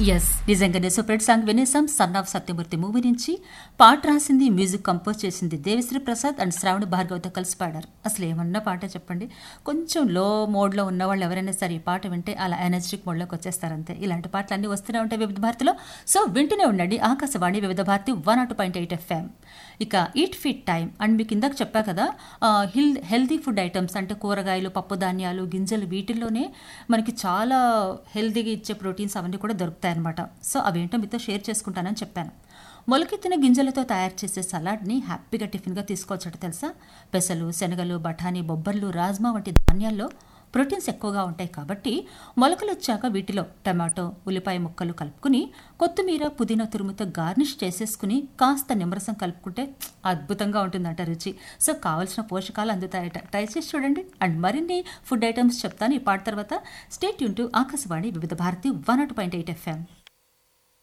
yes నిజంగానే super song వినేసాం son of Satyamurthy movie నుంచి పాట రాసింది మ్యూజిక్ కంపోజ్ చేసింది దేవిశ్రీ ప్రసాద్ అండ్ శ్రావణ భార్గవ్తో కలిసి పాడారు అసలు ఏమన్నా పాట చెప్పండి కొంచెం లో మోడ్లో ఉన్న వాళ్ళు ఎవరైనా సరే ఈ పాట వింటే అలా ఎనర్జిటిక్ మోడ్లోకి వచ్చేస్తారంతే ఇలాంటి పాటలు అన్నీ వస్తూనే ఉంటాయి వివిధ భారతిలో సో వింటూనే ఉండండి Akashvani Vividh Bharati one nought point eight FM ఇక ఈట్ ఫిట్ టైం అండ్ మీకు ఇందాక చెప్పా కదా ఆ, హిల్ హెల్తీ ఫుడ్ ఐటమ్స్ అంటే కూరగాయలు పప్పు ధాన్యాలు గింజలు వీటిల్లోనే మనకి చాలా హెల్తీగా ఇచ్చే ప్రోటీన్స్ అవన్నీ కూడా దొరుకుతాయి అనమాట సో అవేంటో మీతో షేర్ చేసుకుంటానని చెప్పాను మొలకెత్తిన గింజలతో తయారు చేసే సలాడ్ని హ్యాపీగా టిఫిన్గా తీసుకోవచ్చట తెలుసా పెసలు శనగలు బఠానీ బొబ్బర్లు రాజ్మా వంటి ధాన్యాల్లో ప్రోటీన్స్ ఎక్కువగా ఉంటాయి కాబట్టి మొలకలు వచ్చాక వీటిలో టమాటో ఉల్లిపాయ ముక్కలు కలుపుకుని కొత్తిమీర పుదీనా తురుముతో గార్నిష్ చేసేసుకుని కాస్త నిమ్మరసం కలుపుకుంటే అద్భుతంగా ఉంటుందంట రుచి సో కావాల్సిన పోషకాలు అందుతాయట ట్రై చేసి చూడండి అండ్ మరిన్ని ఫుడ్ ఐటమ్స్ చెప్తాను ఈ పాట తర్వాత స్టేట్ యూన్ to Akashvani Vividh Bharati one nought point eight FM